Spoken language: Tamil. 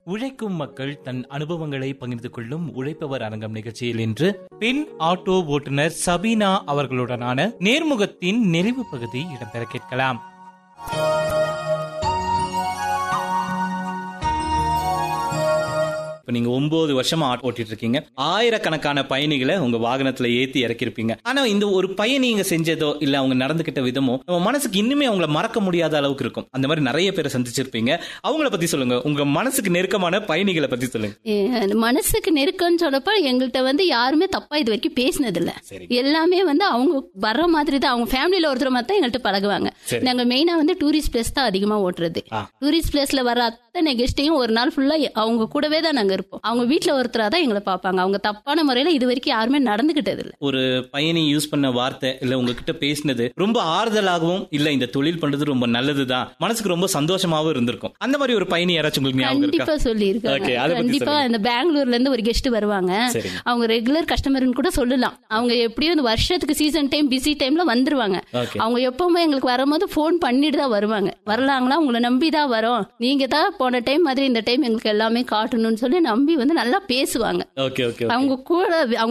உழைக்கும் மக்கள் தன் அனுபவங்களை பகிர்ந்து கொள்ளும் உழைப்பவர் அரங்கம் நிகழ்ச்சியில் இன்று பெண் ஆட்டோ ஓட்டுநர் சபீனா அவர்களுடனான நேர்முகத்தின் நிறைவு பகுதி இடம்பெற கேட்கலாம் இப்ப நீங்க ஒன்பது வருஷமா ஆட்டோ ஓட்டிட்டு இருக்கீங்க ஆயிரக்கணக்கான பயணிகளை உங்க வாகனத்துல ஏத்தி இறக்கிருப்பீங்க ஆனா இந்த ஒரு பயணி நீங்க செஞ்சதோ இல்ல அவங்க நடந்துகிட்ட விதமோ நம்ம மனசுக்கு இன்னுமே அவங்கள மறக்க முடியாத அளவுக்கு இருக்கும் அந்த மாதிரி நிறைய பேரை சந்திச்சிருப்பீங்க அவங்கள பத்தி சொல்லுங்க உங்க மனசுக்கு நெருக்கமான பயணிகளை பத்தி சொல்லுங்க எ- மனசுக்கு நெருக்கம்னு சொல்லப்ப எங்கள்கிட்ட வந்து யாருமே தப்பா இது வரைக்கும் பேசினது இல்ல சரி. எல்லாமே வந்து அவங்க வர்ற மாதிரி தான் அவங்க ஃபேமிலியில ஒருத்தர் மாதிரி தான் எங்கள்கிட்ட பழகுவாங்க சரி. நாங்க மெயினா வந்து டூரிஸ்ட் பிளேஸ் தான் அதிகமா ஓட்டுறது ஆ. டூரிஸ்ட் பிளேஸ்ல வர அத்தனை கெஸ்டையும் ஒரு நாள் ஃபுல்லா அவங்க கூடவே தான் நாங்க இருப்போம் அவங்க வீட்ல ஒருத்தரா தான் எங்களை பார்ப்பாங்க அவங்க தப்பான முறையில இது வரைக்கும் யாருமே நடந்துகிட்டது இல்ல ஒரு பயணி யூஸ் பண்ண வார்த்தை இல்ல உங்ககிட்ட பேசினது ரொம்ப ஆறுதலாகவும் இல்ல இந்த தொழில் பண்றது ரொம்ப நல்லதுதான் மனசுக்கு ரொம்ப சந்தோஷமாவும் இருந்திருக்கும் அந்த மாதிரி ஒரு பயணி யாராச்சும் உங்களுக்கு ஞாபகம் இருக்கா கண்டிப்பா சொல்லி Okay, அதை பத்தி கண்டிப்பா சொல்லுங்க. இந்த பெங்களூர்ல இருந்து ஒரு கெஸ்ட் வருவாங்க சரிங்க. அவங்க ரெகுலர் கஸ்டமர்னு கூட சொல்லலாம் அவங்க எப்படியும் இந்த வருஷத்துக்கு சீசன் டைம் பிஸி டைம்ல வந்துருவாங்க Okay. அவங்க எப்பவுமே எங்களுக்கு வரும்போது ஃபோன் பண்ணிட்டு தான் வருவாங்க வரலாங்களா உங்களை நம்பி தான் வரோம் நீங்க தான் போன டைம் மாதிரி இந்த டைம் எங்களுக்கு எல்லாமே காட்டணும்னு சொல்லி நம்பி வந்து நல்லா பேசுவாங்க ஓகே ஓகே அவங்க கூட அவங்க